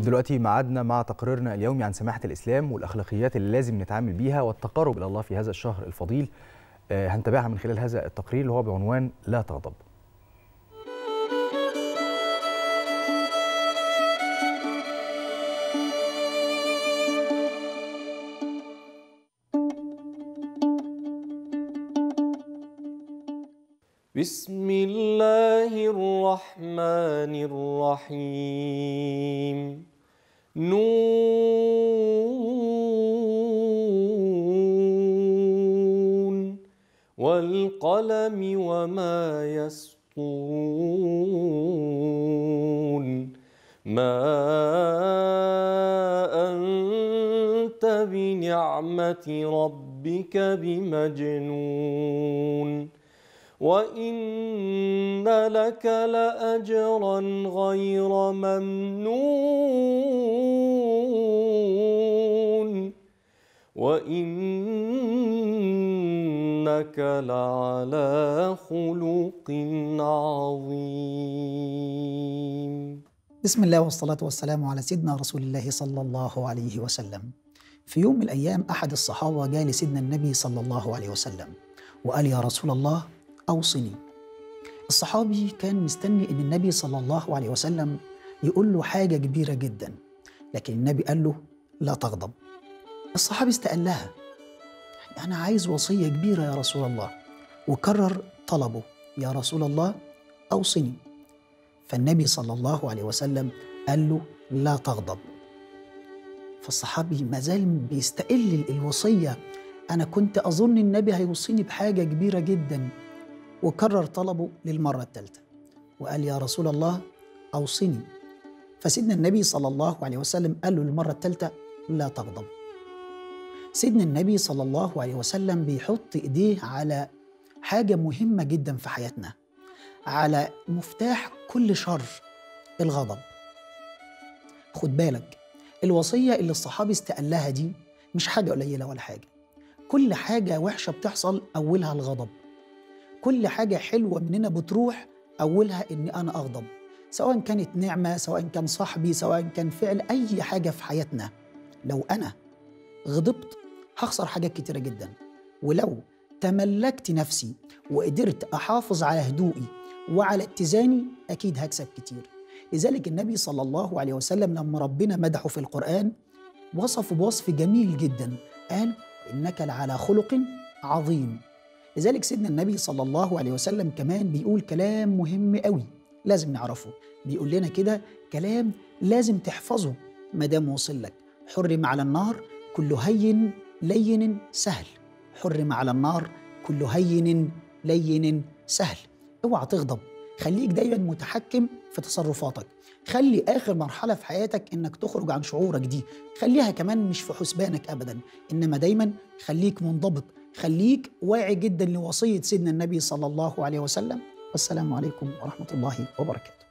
دلوقتي معادنا مع تقريرنا اليومي عن سماحة الإسلام والأخلاقيات اللي لازم نتعامل بيها والتقرب إلى الله في هذا الشهر الفضيل آه، هنتابعها من خلال هذا التقرير اللي هو بعنوان لا تغضب بسم الله الرحمن الرحيم نون والقلم وما يسطرون ما أنت بنعمة ربك بمجنون وإن لك لأجرا غير ممنون وإنك لعلى خلق عظيم بسم الله والصلاة والسلام على سيدنا رسول الله صلى الله عليه وسلم في يوم من الأيام أحد الصحابة جاء لسيدنا النبي صلى الله عليه وسلم وقال يا رسول الله أوصني الصحابي كان مستني أن النبي صلى الله عليه وسلم يقول له حاجة كبيرة جدا لكن النبي قال له لا تغضب الصحابي استقلها أنا عايز وصية كبيرة يا رسول الله وكرر طلبه يا رسول الله أوصني فالنبي صلى الله عليه وسلم قال له لا تغضب فالصحابي ما زال بيستقل الوصية أنا كنت أظن النبي هيوصيني بحاجة كبيرة جدا وكرر طلبه للمرة الثالثة وقال يا رسول الله أوصني فسيدنا النبي صلى الله عليه وسلم قال له للمرة الثالثة لا تغضب سيدنا النبي صلى الله عليه وسلم بيحط إيديه على حاجة مهمة جدا في حياتنا على مفتاح كل شر الغضب خد بالك الوصية اللي الصحابي استقلها دي مش حاجة قليلة ولا حاجة كل حاجة وحشة بتحصل أولها الغضب كل حاجة حلوة مننا بتروح أولها إني أنا أغضب سواء كانت نعمة سواء كان صاحبي سواء كان فعل أي حاجة في حياتنا لو أنا غضبت هخسر حاجات كتيرة جدا ولو تملكت نفسي وقدرت أحافظ على هدوئي وعلى اتزاني أكيد هكسب كتير لذلك النبي صلى الله عليه وسلم لما ربنا مدحه في القرآن وصفه بوصف جميل جدا قال إنك لعلى خلق عظيم لذلك سيدنا النبي صلى الله عليه وسلم كمان بيقول كلام مهم قوي لازم نعرفه بيقول لنا كده كلام لازم تحفظه ما دام وصل لك حرم على النار كل هين لين سهل حرم على النار كل هين لين سهل اوعى تغضب خليك دايما متحكم في تصرفاتك خلي اخر مرحله في حياتك انك تخرج عن شعورك دي خليها كمان مش في حسبانك ابدا انما دايما خليك منضبط خليك واعي جدا لوصيه سيدنا النبي صلى الله عليه وسلم والسلام عليكم ورحمه الله وبركاته